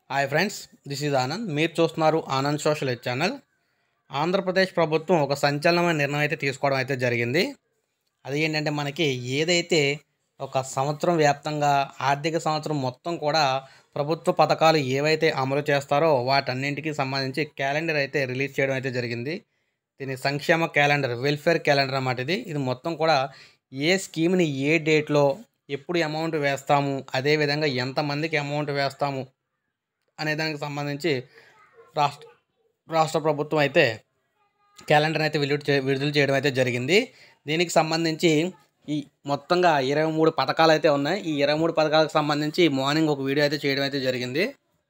hi friends this is Anand మీరు చూస్తున్నారు Anand social ఎడ్ channel Andhra Pradesh ప్రభుత్వం ఒక సంచలనమైన నిర్ణయం అయితే తీసుకోవడం అయితే జరిగింది అది ఏంటంటే మనకి ఏదైతే ఒక సంవత్సరం వ్యాప్తంగా ఆర్థిక సంవత్సరం మొత్తం కూడా ప్రభుత్వ పథకాలు ఏవైతే అమలు చేస్తారో వాటన్నింటికి సంబంధించి క్యాలెండర్ అయితే రిలీజ్ చేయడం అయితే జరిగింది దీని సంక్షేమ క్యాలెండర్ వెల్ఫేర్ క్యాలెండర్ అన్నమాట ఇది ఇది మొత్తం కూడా ఏ స్కీమ్ని ఏ డేట్లో ఎప్పుడు అమౌంట్ వేస్తాము అదేవిధంగా ఎంతమందికి అమౌంట్ వేస్తాము అనే దానికి సంబంధించి రాష్ట్ర రాష్ట్ర ప్రభుత్వం అయితే క్యాలెండర్ అయితే విడుదల చే విడుదల చేయడం అయితే జరిగింది దీనికి సంబంధించి ఈ మొత్తంగా ఇరవై మూడు పథకాలు అయితే ఉన్నాయి ఈ ఇరవై మూడు పథకాలకు సంబంధించి మార్నింగ్ ఒక వీడియో అయితే చేయడం అయితే జరిగింది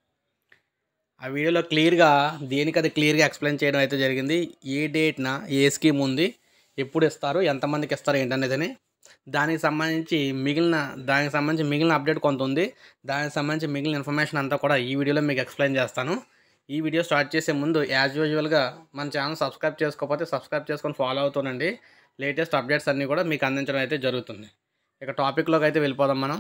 ఆ వీడియోలో క్లియర్గా దేనికి అది క్లియర్గా ఎక్స్ప్లెయిన్ చేయడం అయితే జరిగింది ఏ డేట్న ఏ స్కీమ్ ఉంది ఎప్పుడు ఇస్తారు ఎంతమందికి ఇస్తారు ఏంటనేదని దానికి సంబంధించి మిగిలిన దానికి సంబంధించి మిగిలిన అప్డేట్ కొంత ఉంది దానికి సంబంధించి మిగిలిన ఇన్ఫర్మేషన్ అంతా కూడా ఈ వీడియోలో మీకు ఎక్స్ప్లెయిన్ చేస్తాను ఈ వీడియో స్టార్ట్ చేసే ముందు యాజ్ యూజువల్గా మన ఛానల్ సబ్స్క్రైబ్ చేసుకోకపోతే సబ్స్క్రైబ్ చేసుకొని ఫాలో అవుతానండి లేటెస్ట్ అప్డేట్స్ అన్నీ కూడా మీకు అందించడం అయితే జరుగుతుంది ఇక టాపిక్లోకి అయితే వెళ్ళిపోదాం మనం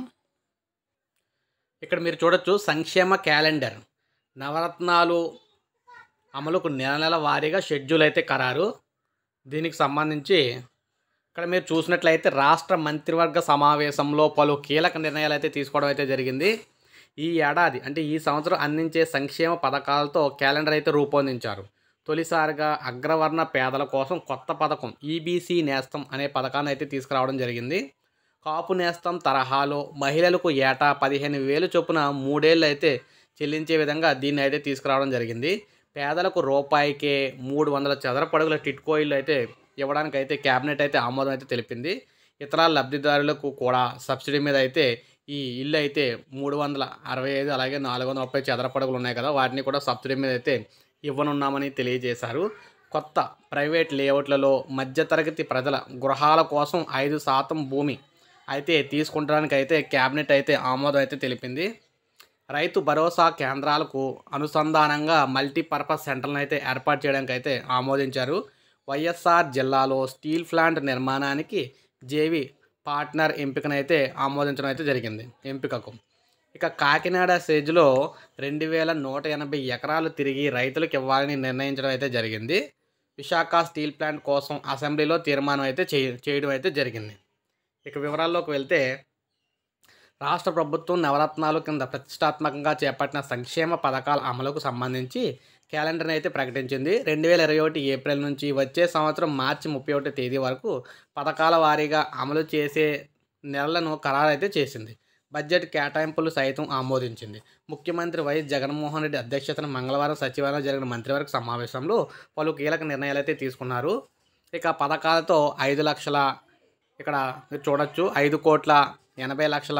ఇక్కడ మీరు చూడొచ్చు సంక్షేమ క్యాలెండర్ నవరత్నాలు అమలుకు నెల నెల వారీగా షెడ్యూల్ అయితే ఖరారు దీనికి సంబంధించి ఇక్కడ మీరు చూసినట్లయితే రాష్ట్ర మంత్రివర్గ సమావేశంలో పలు కీలక నిర్ణయాలు అయితే తీసుకోవడం అయితే జరిగింది ఈ ఏడాది అంటే ఈ సంవత్సరం అందించే సంక్షేమ పథకాలతో క్యాలెండర్ అయితే రూపొందించారు తొలిసారిగా అగ్రవర్ణ పేదల కోసం కొత్త పథకం ఈబీసీ నేస్తం అనే పథకాన్ని అయితే తీసుకురావడం జరిగింది కాపు నేస్తం తరహాలో మహిళలకు ఏటా పదిహేను వేలు చొప్పున మూడేళ్ళు అయితే చెల్లించే విధంగా దీన్ని అయితే తీసుకురావడం జరిగింది పేదలకు రూపాయికే మూడు వందల చదరపు అడుగుల టిట్కో ఇల్లు అయితే ఇవ్వడానికి అయితే క్యాబినెట్ అయితే ఆమోదం అయితే తెలిపింది ఇతర లబ్ధిదారులకు కూడా సబ్సిడీ మీద అయితే ఈ ఇల్లు అయితే మూడు వందల అరవై ఐదు అలాగే నాలుగు వందల ముప్పై చదరపు అడుగులు ఉన్నాయి కదా వాటిని కూడా సబ్సిడీ మీద అయితే ఇవ్వనున్నామని తెలియజేశారు కొత్త ప్రైవేట్ లేఅవుట్లలో మధ్యతరగతి ప్రజల గృహాల కోసం ఐదు శాతం భూమి అయితే తీసుకుంటానికి అయితే క్యాబినెట్ అయితే ఆమోదం అయితే తెలిపింది రైతు భరోసా కేంద్రాలకు అనుసంధానంగా మల్టీపర్పస్ సెంటర్లను అయితే ఏర్పాటు చేయడానికి అయితే ఆమోదించారు వైఎస్ఆర్ జిల్లాలో స్టీల్ ప్లాంట్ నిర్మాణానికి జేవి పార్ట్నర్ ఎంపికనైతే ఆమోదించడం అయితే జరిగింది ఎంపికకు ఇక కాకినాడ స్టేజ్లో రెండు వేల నూట ఎనభై ఎకరాలు తిరిగి రైతులకు ఇవ్వాలని నిర్ణయించడం అయితే జరిగింది విశాఖ స్టీల్ ప్లాంట్ కోసం అసెంబ్లీలో తీర్మానం అయితే చేయ చేయడం అయితే జరిగింది ఇక వివరాల్లోకి వెళ్తే రాష్ట్ర ప్రభుత్వం నవరత్నాలు కింద ప్రతిష్టాత్మకంగా చేపట్టిన సంక్షేమ పథకాల అమలుకు సంబంధించి క్యాలెండర్ని అయితే ప్రకటించింది రెండు వేల ఇరవై ఒకటి ఏప్రిల్ నుంచి వచ్చే సంవత్సరం మార్చి ముప్పై ఒకటి తేదీ వరకు పథకాల వారీగా అమలు చేసే నెలలను ఖరారు అయితే చేసింది బడ్జెట్ కేటాయింపులు సైతం ఆమోదించింది ముఖ్యమంత్రి వైఎస్ జగన్మోహన్ రెడ్డి అధ్యక్షతన మంగళవారం సచివాలయం జరిగిన మంత్రివర్గ సమావేశంలో పలు కీలక నిర్ణయాలు అయితే తీసుకున్నారు ఇక పథకాలతో ఐదు లక్షల ఇక్కడ మీరు చూడొచ్చు ఐదు కోట్ల ఎనభై లక్షల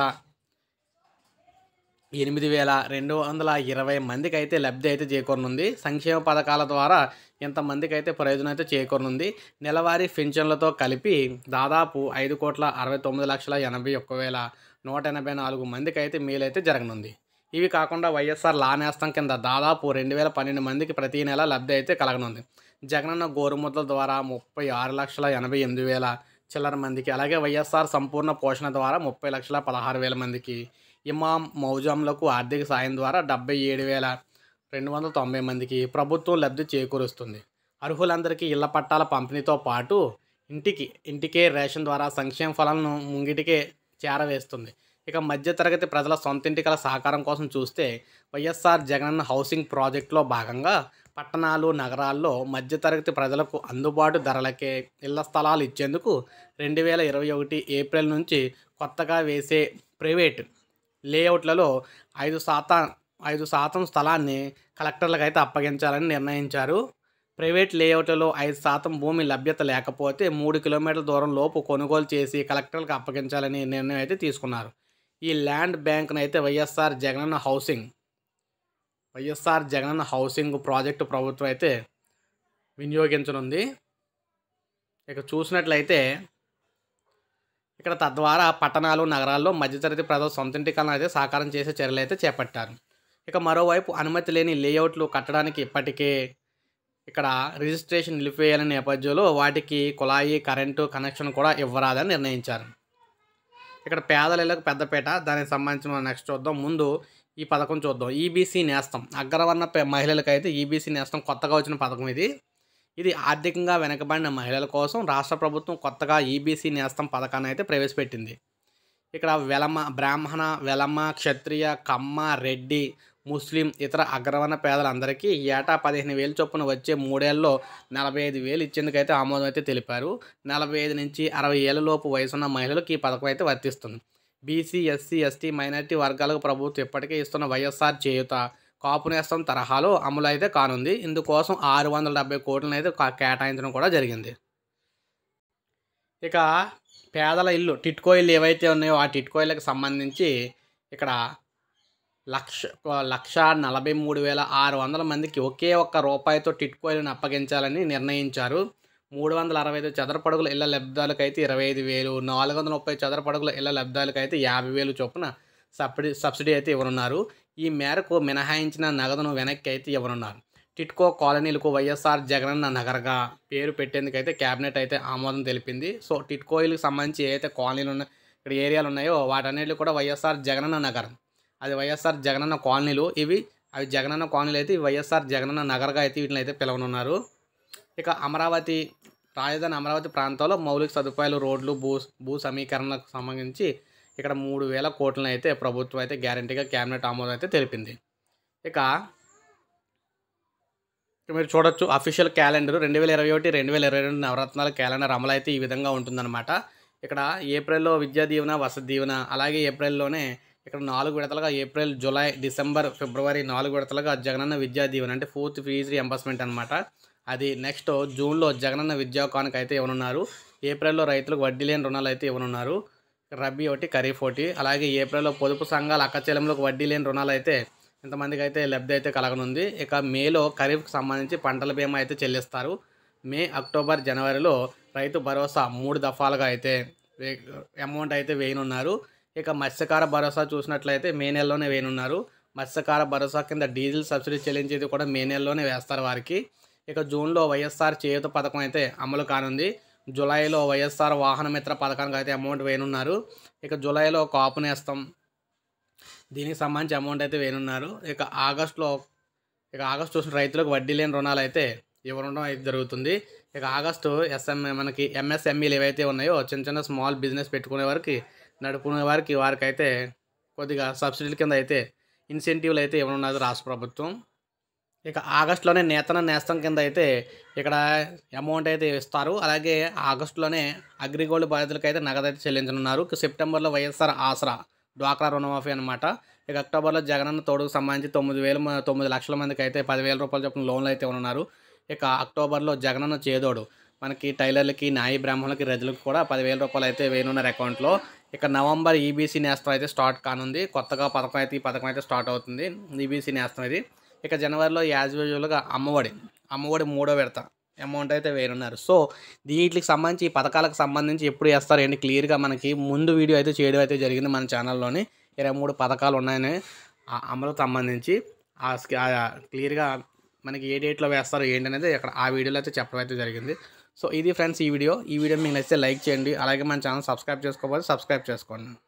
ఎనిమిది వేల రెండు వందల ఇరవై మందికి అయితే లబ్ధి అయితే చేకూరనుంది సంక్షేమ పథకాల ద్వారా ఇంతమందికి అయితే ప్రయోజనం అయితే చేకూరనుంది నెలవారీ పింఛన్లతో కలిపి దాదాపు ఐదు కోట్ల అరవై తొమ్మిది లక్షల ఎనభై ఒక్క వేల నూట ఎనభై నాలుగు మందికి అయితే మేలైతే జరగనుంది ఇవి కాకుండా వైఎస్ఆర్ లా నేస్తం కింద దాదాపు రెండు వేల పన్నెండు మందికి ప్రతి నెల లబ్ధి అయితే కలగనుంది జగనన్న గోరుముద్రల ద్వారా ముప్పై ఆరు లక్షల ఎనభై ఎనిమిది వేల చిల్లర మందికి అలాగే వైఎస్ఆర్ సంపూర్ణ పోషణ ద్వారా ముప్పై లక్షల పదహారు వేల మందికి ఇమాం మౌజాంలకు ఆర్థిక సాయం ద్వారా డెబ్బై ఏడు వేల రెండు వందల తొంభై మందికి ప్రభుత్వం లబ్ధి చేకూరుస్తుంది అర్హులందరికీ ఇళ్ల పట్టాల పంపిణీతో పాటు ఇంటికి ఇంటికే రేషన్ ద్వారా సంక్షేమ ఫలాలను ముంగిటికే చేరవేస్తుంది ఇక మధ్యతరగతి ప్రజల సొంతింటి కల సహకారం కోసం చూస్తే వైఎస్ఆర్ జగనన్న హౌసింగ్ ప్రాజెక్టులో భాగంగా పట్టణాలు నగరాల్లో మధ్యతరగతి ప్రజలకు అందుబాటు ధరలకే ఇళ్ల స్థలాలు ఇచ్చేందుకు రెండు వేల ఇరవై ఒకటి ఏప్రిల్ నుంచి కొత్తగా వేసే ప్రైవేట్ లేఅవుట్లలో ఐదు శాతం ఐదు శాతం స్థలాన్ని కలెక్టర్లకు అయితే అప్పగించాలని నిర్ణయించారు ప్రైవేట్ లేఅవుట్లలో ఐదు శాతం భూమి లభ్యత లేకపోతే మూడు కిలోమీటర్ల దూరం లోపు కొనుగోలు చేసి కలెక్టర్లకు అప్పగించాలని నిర్ణయం అయితే తీసుకున్నారు ఈ ల్యాండ్ బ్యాంక్ను అయితే YSR Jagananna housing YSR Jagananna housing project ప్రభుత్వం అయితే వినియోగించనుంది ఇక చూసినట్లయితే ఇక్కడ తద్వారా పట్టణాలు నగరాల్లో మధ్యతరగతి ప్రజల సొంతింటి కలను అయితే సాకారం చేసే చర్యలు అయితే చేపట్టారు ఇక మరోవైపు అనుమతి లేని లేఅవుట్లు కట్టడానికి ఇప్పటికే ఇక్కడ రిజిస్ట్రేషన్ నిలిపివేయాలనే నేపథ్యంలో వాటికి కుళాయి కరెంటు కనెక్షన్ కూడా ఇవ్వరాదని నిర్ణయించారు ఇక్కడ పేదల ఇళ్ళకు పెద్దపేట దానికి సంబంధించి మనం నెక్స్ట్ చూద్దాం ముందు ఈ పథకం చూద్దాం ఈబీసీ నేస్తం అగ్రవర్ణ పె- మహిళలకైతే ఈబీసీ నేస్తం కొత్తగా వచ్చిన పథకం ఇది ఇది ఆర్థికంగా వెనకబడిన మహిళల కోసం రాష్ట్ర ప్రభుత్వం కొత్తగా ఈబీసీ నేస్తం పథకాన్ని అయితే ప్రవేశపెట్టింది ఇక్కడ వెలమ బ్రాహ్మణ వెలమ క్షత్రియ కమ్మ రెడ్డి ముస్లిం ఇతర అగ్రవర్ణ పేదలందరికీ ఏటా పదిహేను వేలు చొప్పున వచ్చే మూడేళ్ళలో నలభై ఐదు వేలు ఇచ్చేందుకైతే ఆమోదం అయితే తెలిపారు నలభై ఐదు నుంచి అరవై ఏళ్ళ లోపు వయసున్న మహిళలకు ఈ పథకం అయితే వర్తిస్తుంది బీసీ ఎస్సీ ఎస్టీ మైనారిటీ వర్గాలకు ప్రభుత్వం ఇప్పటికే ఇస్తున్న వైఎస్ఆర్ చేయుత కాపు నేస్తం తరహాలో అమలు అయితే కానుంది ఇందుకోసం ఆరు వందల డెబ్బై కోట్లను అయితే కా- కేటాయించడం కూడా జరిగింది ఇక పేదల ఇల్లు టిట్కో ఇల్లు ఏవైతే ఉన్నాయో ఆ టిట్కో ఇళ్ళకి సంబంధించి ఇక్కడ లక్ష లక్ష నలభై మూడు వేల ఆరు వందల మందికి ఒకే ఒక్క రూపాయితో టిట్కో ఇల్లుని అప్పగించాలని నిర్ణయించారు మూడు వందల అరవై ఐదు చదరపడుగుల ఇళ్ల లబ్ధాలకైతే ఇరవై ఐదు వేలు నాలుగు వందల ముప్పై చదరపడుగుల ఇళ్ల లబ్ధాలకైతే యాభై వేలు చొప్పున సబ్సిడీ సబ్సిడీ అయితే ఇవ్వనున్నారు ఈ మేరకు మినహాయించిన నగదును వెనక్కి అయితే ఇవ్వనున్నారు టిట్కో కాలనీలకు వైఎస్ఆర్ జగనన్న నగర్గా పేరు పెట్టేందుకైతే క్యాబినెట్ అయితే ఆమోదం తెలిపింది సో టిట్కో ఇల్లుకి సంబంధించి ఏదైతే కాలనీలు ఉన్నాయో ఇక్కడ ఏరియాలు ఉన్నాయో వాటన్నిటిలో కూడా వైఎస్ఆర్ జగనన్న నగర్ అది వైఎస్ఆర్ జగనన్న కాలనీలు ఇవి అవి జగనన్న కాలనీలు అయితే ఇవి వైఎస్ఆర్ జగనన్న నగర్గా అయితే వీటిని అయితే పిలవనున్నారు ఇక అమరావతి రాజధాని అమరావతి ప్రాంతంలో మౌలిక సదుపాయాలు రోడ్లు భూ భూ సమీకరణకు సంబంధించి ఇక్కడ మూడు వేల కోట్లను అయితే ప్రభుత్వం అయితే గ్యారంటీగా క్యాబినెట్ ఆమోదం అయితే తెలిపింది ఇక ఇక్కడ మీరు చూడొచ్చు అఫీషియల్ క్యాలెండర్ రెండు వేల ఇరవై ఒకటి రెండు వేల ఇరవై రెండు నవరత్నాల క్యాలెండర్ అమలు అయితే ఈ విధంగా ఉంటుందన్నమాట ఇక్కడ ఏప్రిల్లో విద్యా దీవెన వసతి దీవెన అలాగే ఏప్రిల్లోనే ఇక్కడ నాలుగు విడతలుగా ఏప్రిల్ జూలై డిసెంబర్ ఫిబ్రవరి నాలుగు విడతలుగా జగనన్న విద్యా దీవెన అంటే ఫోర్త్ ఫీజు రియంబర్స్మెంట్ అనమాట అది నెక్స్ట్ జూన్లో జగనన్న విద్యా కానుక అయితే ఇవ్వనున్నారు ఏప్రిల్లో రైతులకు వడ్డీ లేని రుణాలు అయితే ఇవ్వనున్నారు రబీ ఒకటి ఖరీఫ్ ఒకటి అలాగే ఏప్రిల్లో పొదుపు సంఘాల అక్కచెల్లెములకు వడ్డీ లేని రుణాలు అయితే ఇంతమందికి అయితే లబ్ధి అయితే కలగనుంది ఇక మేలో ఖరీఫ్కి సంబంధించి పంటల బీమా అయితే చెల్లిస్తారు మే అక్టోబర్ జనవరిలో రైతు భరోసా మూడు దఫాలుగా అయితే వే- అమౌంట్ అయితే వేయనున్నారు ఇక మత్స్యకార భరోసా చూసినట్లయితే మే నెలలోనే వేయనున్నారు మత్స్యకార భరోసా కింద డీజిల్ సబ్సిడీ చెల్లించేది కూడా మే నెలలోనే వేస్తారు వారికి ఇక జూన్లో వైఎస్ఆర్ చేయూత పథకం అయితే అమలు కానుంది జూలైలో వైఎస్ఆర్ వాహన మిత్ర పథకానికి అయితే అమౌంట్ వేయనున్నారు ఇక జూలైలో కాపు నేస్తం దీనికి సంబంధించి అమౌంట్ అయితే వేయనున్నారు ఇక ఆగస్టులో ఇక ఆగస్టు చూసిన రైతులకు వడ్డీ లేని రుణాలు అయితే ఇవ్వడం అయితే జరుగుతుంది ఇక ఆగస్టు ఎస్ఎం మనకి ఎంఎస్ఎంఈలు ఏవైతే ఉన్నాయో చిన్న చిన్న స్మాల్ బిజినెస్ పెట్టుకునే వారికి నడుపుకునే వారికి వారికి అయితే కొద్దిగా సబ్సిడీల కింద అయితే ఇన్సెంటివ్లు అయితే ఇవ్వనున్నది రాష్ట్ర ప్రభుత్వం ఇక ఆగస్టులోనే నేతన నేస్తం కింద అయితే ఇక్కడ అమౌంట్ అయితే ఇస్తారు అలాగే ఆగస్టులోనే అగ్రిగోల్డ్ బాధితులకు అయితే నగదు అయితే చెల్లించనున్నారు ఇక సెప్టెంబర్లో వైఎస్ఆర్ ఆసరా డ్వాక్రా రుణమాఫీ అనమాట ఇక అక్టోబర్లో జగనన్న తోడుకు సంబంధించి తొమ్మిది వేల మ- తొమ్మిది లక్షల మందికి అయితే పదివేల రూపాయలు చొప్పున లోన్లు అయితే ఉన్నారు ఇక అక్టోబర్లో జగనన్న చేదోడు మనకి టైలర్లకి నాయి బ్రాహ్మణులకి రజులకు కూడా పదివేల రూపాయలు అయితే వేయనున్నారు అకౌంట్లో ఇక నవంబర్ ఈబీసీ నేస్తం అయితే స్టార్ట్ కానుంది కొత్తగా పథకం అయితే ఈ పథకం అయితే స్టార్ట్ అవుతుంది ఈబీసీ నేస్తం ఇది ఇక జనవరిలో యాజ్ యూజువల్గా అమ్మఒడి అమ్మఒడి మూడో విడత అమౌంట్ అయితే వేయనున్నారు సో వీటికి సంబంధించి ఈ పథకాలకు సంబంధించి ఎప్పుడు వేస్తారు ఏంటి క్లియర్గా మనకి ముందు వీడియో అయితే చేయడం అయితే జరిగింది మన ఛానల్లోని ఇరవై మూడు పథకాలు ఉన్నాయని ఆ అమలుకు సంబంధించి ఆ స్కి- ఆ క్లియర్గా మనకి ఏ డేట్లో వేస్తారు ఏంటి అనేది అక్కడ ఆ వీడియోలో అయితే చెప్పడం అయితే జరిగింది సో ఇది ఫ్రెండ్స్ ఈ వీడియో ఈ వీడియో మీకు నచ్చితే లైక్ చేయండి అలాగే మన ఛానల్ సబ్స్క్రైబ్ చేసుకోకపోతే సబ్స్క్రైబ్ చేసుకోండి